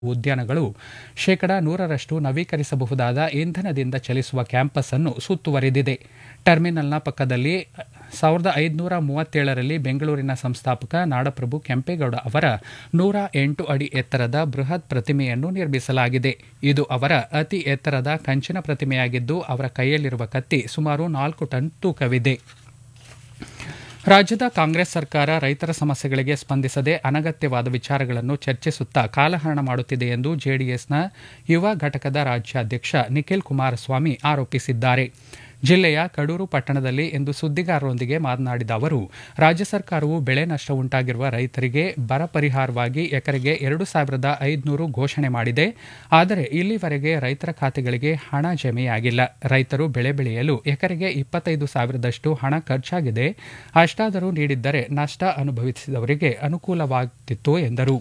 ಉದ್ಯಾನಗಳು ಶೇಕಡಾ ನೂರರಷ್ಟು ನವೀಕರಿಸಬಹುದಾದ ಇಂಧನದಿಂದ ಚಲಿಸುವ ಕ್ಯಾಂಪಸ್ ಅನ್ನು ಸುತ್ತುವರಿದಿದೆ ಟರ್ಮಿನಲ್ನ ಪಕ್ಕದಲ್ಲಿ ಸಾವಿರದ ಐದುನೂರ ಮೂವತ್ತೇಳರಲ್ಲಿ ಬೆಂಗಳೂರಿನ ಸಂಸ್ಥಾಪಕ ನಾಡಪ್ರಭು ಕೆಂಪೇಗೌಡ ಅವರ ನೂರ ಎಂಟು ಅಡಿ ಎತ್ತರದ ಬೃಹತ್ ಪ್ರತಿಮೆಯನ್ನು ನಿರ್ಮಿಸಲಾಗಿದೆ ಇದು ಅವರ ಅತಿ ಎತ್ತರದ ಕಂಚಿನ ಪ್ರತಿಮೆಯಾಗಿದ್ದು ಅವರ ಕೈಯಲ್ಲಿರುವ ಕತ್ತಿ ಸುಮಾರು ನಾಲ್ಕು ಟನ್ ತೂಕವಿದೆ ರಾಜ್ಯದ ಕಾಂಗ್ರೆಸ್ ಸರ್ಕಾರ ರೈತರ ಸಮಸ್ಯೆಗಳಿಗೆ ಸ್ಪಂದಿಸದೆ ಅನಗತ್ಯವಾದ ವಿಚಾರಗಳನ್ನು ಚರ್ಚಿಸುತ್ತಾ ಕಾಲಹರಣ ಮಾಡುತ್ತಿದೆ ಎಂದು ಜೆಡಿಎಸ್ನ ಯುವ ಘಟಕದ ರಾಜ್ಯಾಧ್ಯಕ್ಷ ನಿಖಿಲ್ ಕುಮಾರಸ್ವಾಮಿ ಆರೋಪಿಸಿದ್ದಾರೆ ಜಿಲ್ಲೆಯ ಕಡೂರು ಪಟ್ಟಣದಲ್ಲಿ ಇಂದು ಸುದ್ದಿಗಾರರೊಂದಿಗೆ ಮಾತನಾಡಿದ ಅವರು ರಾಜ್ಯ ಸರ್ಕಾರವು ಬೆಳೆ ನಷ್ಟ ಉಂಟಾಗಿರುವ ರೈತರಿಗೆ ಬರ ಪರಿಹಾರವಾಗಿ ಎಕರೆಗೆ ಎರಡು ಸಾವಿರದ ಐದುನೂರು ಘೋಷಣೆ ಮಾಡಿದೆ ಆದರೆ ಇಲ್ಲಿವರೆಗೆ ರೈತರ ಖಾತೆಗಳಿಗೆ ಹಣ ಜಮೆಯಾಗಿಲ್ಲ ರೈತರು ಬೆಳೆ ಬೆಳೆಯಲು ಎಕರೆಗೆ ಇಪ್ಪತ್ತೈದು ಸಾವಿರದಷ್ಟು ಹಣ ಖರ್ಚಾಗಿದೆ ಅಷ್ಟಾದರೂ ನೀಡಿದ್ದರೆ ನಷ್ಟ ಅನುಭವಿಸಿದವರಿಗೆ ಅನುಕೂಲವಾಗುತ್ತಿತ್ತು ಎಂದರು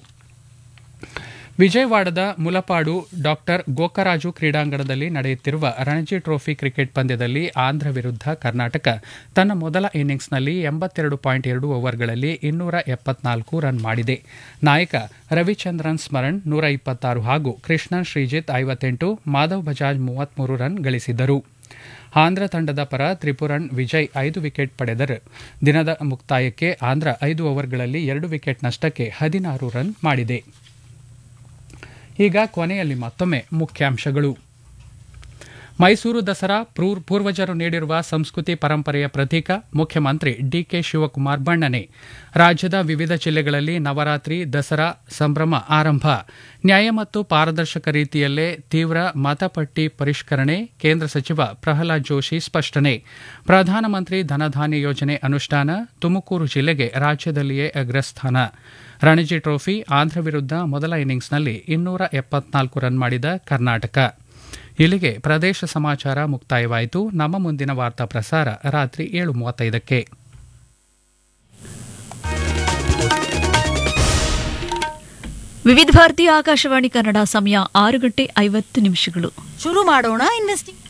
ವಿಜಯವಾಡದ ಮುಲಪಾಡು ಡಾಕ್ಟರ್ ಗೋಕರಾಜು ಕ್ರೀಡಾಂಗಣದಲ್ಲಿ ನಡೆಯುತ್ತಿರುವ ರಣಜಿ ಟ್ರೋಫಿ ಕ್ರಿಕೆಟ್ ಪಂದ್ಯದಲ್ಲಿ ಆಂಧ್ರ ವಿರುದ್ಧ ಕರ್ನಾಟಕ ತನ್ನ ಮೊದಲ ಇನ್ನಿಂಗ್ಸ್ನಲ್ಲಿ ಎಂಬತ್ತೆರಡು ಪಾಯಿಂಟ್ ಎರಡು ಓವರ್ಗಳಲ್ಲಿ ಇನ್ನೂರ ಎಪ್ಪತ್ನಾಲ್ಕು ರನ್ ಮಾಡಿದೆ ನಾಯಕ ರವಿಚಂದ್ರನ್ ಸ್ಮರಣ್ ನೂರ ಇಪ್ಪತ್ತಾರು ಹಾಗೂ ಕೃಷ್ಣನ್ ಶ್ರೀಜಿತ್ ಐವತ್ತೆಂಟು ಮಾಧವ್ ಬಜಾಜ್ ಮೂವತ್ಮೂರು ರನ್ ಗಳಿಸಿದರು ಆಂಧ್ರ ತಂಡದ ಪರ ತ್ರಿಪುರನ್ ವಿಜಯ್ ಐದು ವಿಕೆಟ್ ಪಡೆದರು ದಿನದ ಮುಕ್ತಾಯಕ್ಕೆ ಆಂಧ್ರ ಐದು ಓವರ್ಗಳಲ್ಲಿ ಎರಡು ವಿಕೆಟ್ ನಷ್ಟಕ್ಕೆ ಹದಿನಾರು ರನ್ ಮಾಡಿದೆ ಈಗ ಕೊನೆಯಲ್ಲಿ ಮತ್ತೊಮ್ಮೆ ಮುಖ್ಯಾಂಶಗಳು ಮೈಸೂರು ದಸರಾ ಪೂರ್ವಜರು ನೀಡಿರುವ ಸಂಸ್ಕೃತಿ ಪರಂಪರೆಯ ಪ್ರತೀಕ ಮುಖ್ಯಮಂತ್ರಿ ಡಿಕೆ ಶಿವಕುಮಾರ್ ಬಣ್ಣನೆ ರಾಜ್ಯದ ವಿವಿಧ ಜಿಲ್ಲೆಗಳಲ್ಲಿ ನವರಾತ್ರಿ ದಸರಾ ಸಂಭ್ರಮ ಆರಂಭ ನ್ಯಾಯ ಮತ್ತು ಪಾರದರ್ಶಕ ರೀತಿಯಲ್ಲೇ ತೀವ್ರ ಮತಪಟ್ಟಿ ಪರಿಷ್ಕರಣೆ ಕೇಂದ್ರ ಸಚಿವ ಪ್ರಹ್ಲಾದ್ ಜೋಶಿ ಸ್ಪಷ್ಟನೆ ಪ್ರಧಾನಮಂತ್ರಿ ಧನಧಾನ್ಯ ಯೋಜನೆ ಅನುಷ್ಠಾನ ತುಮಕೂರು ಜಿಲ್ಲೆಗೆ ರಾಜ್ಯದಲ್ಲಿಯೇ ಅಗ್ರಸ್ಥಾನ ರಣಜಿ ಟ್ರೋಫಿ ಆಂಧ್ರ ವಿರುದ್ಧ ಮೊದಲ ಇನ್ನಿಂಗ್ಸ್ನಲ್ಲಿ ಇನ್ನೂರ ಎಪ್ಪತ್ನಾಲ್ಕು ರನ್ ಮಾಡಿದ ಕರ್ನಾಟಕ ಇಲ್ಲಿಗೆ ಪ್ರದೇಶ ಸಮಾಚಾರ ಮುಕ್ತಾಯವಾಯಿತು ನಮ್ಮ ಮುಂದಿನ ವಾರ್ತಾ ಪ್ರಸಾರ ರಾತ್ರಿ ಏಳು ಮೂವತ್ತೈದಕ್ಕೆ ವಿವಿಧ ಭಾರತಿ ಆಕಾಶವಾಣಿ ಕನ್ನಡ ಸಮಯ ಆರು ಗಂಟೆ ಐವತ್ತು ನಿಮಿಷಗಳು ಶುರು ಮಾಡೋಣ ಇನ್ವೆಸ್ಟಿಂಗ್